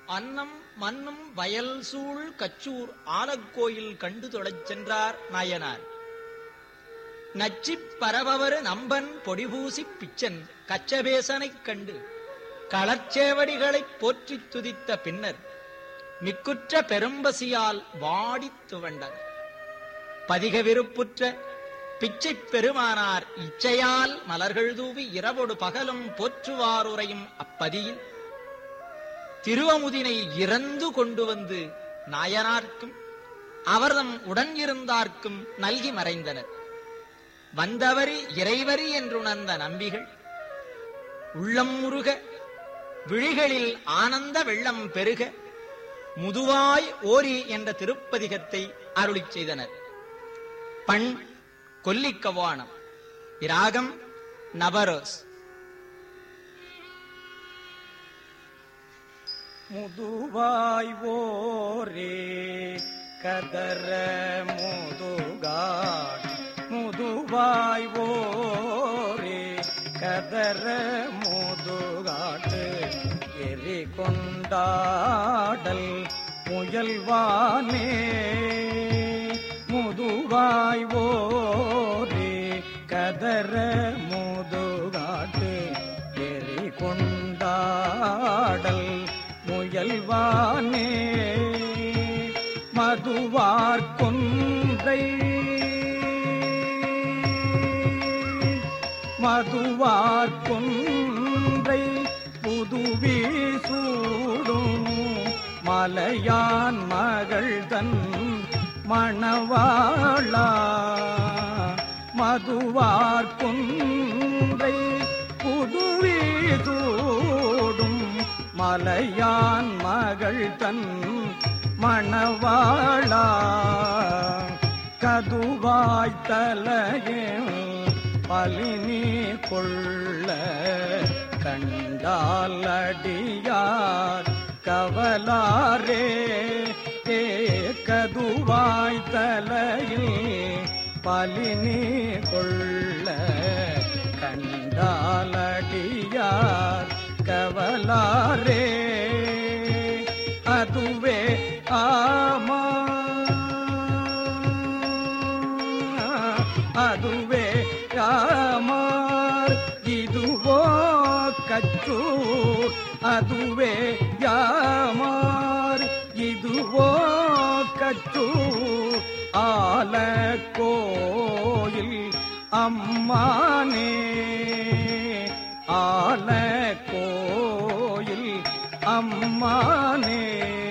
அன்னம் மன்னும் வயல் சூழ் கச்சூர் ஆலக்கோயில் கண்டு தொழச் சென்றார் நாயனார் நச்சிப் பரபவரு நம்பன் பொடிபூசிப் பிச்சன் கச்சபேசனைக் கண்டு களச்சேவடிகளைப் போற்றித் துதித்த பின்னர் மிக்குற்ற பெரும்பசியால் வாடித் துவண்டனர் பதிக விருப்புற்ற பிச்சைப் பெருமானார் இச்சையால் மலர்கள் தூவி இரவொடு பகலும் போற்றுவாருரையும் அப்பதியில் திருவமுதினை இறந்து கொண்டு வந்து நாயனார்க்கும் அவர்தம் உடன் இருந்தார்க்கும் நல்கி மறைந்தனர் வந்தவரி இறைவரி என்றுணர்ந்த நம்பிகள் உள்ளம் முருக விழிகளில் ஆனந்த வெள்ளம் பெருக முதுவாய் ஓரி என்ற திருப்பதிகத்தை அருளிச் செய்தனர் பண் கொல்லிக்கவானம் இராகம் நபரோஸ் முதுவாய் ஓரே கதற முதுகாட் முதுவாய் ஓரே கதற முதுகாட்டு எரி கொண்டாடல் முயல்வானே முதுவாய் ஓரே கதற முதுகாட்டு எரி கொண்டாடல் முயல்வானே மதுவார் கொன்றை மதுவார் கொன்றை புதுவி சூடும் மலையான் மகள் தன் மணவாளா மதுவார் கொன்றை புதுவி சூடும் மலையான் மகள் தன் மணவாளா கதுவாய் தலையில் பலினி கொள்ள கண்டால் அடியார் கவலாரே ஏ கதுவாய் தலையில் பலினி கொள்ள கண்டால் அடியார் கவலாரே அதுவே ஆமா அதுவே யாமார் இதுவோ கற்றூர் அதுவே யாமார் இதுவோ கற்றூர் ஆல கோயில் அம்மானே ஆல கோயில் அம்மானே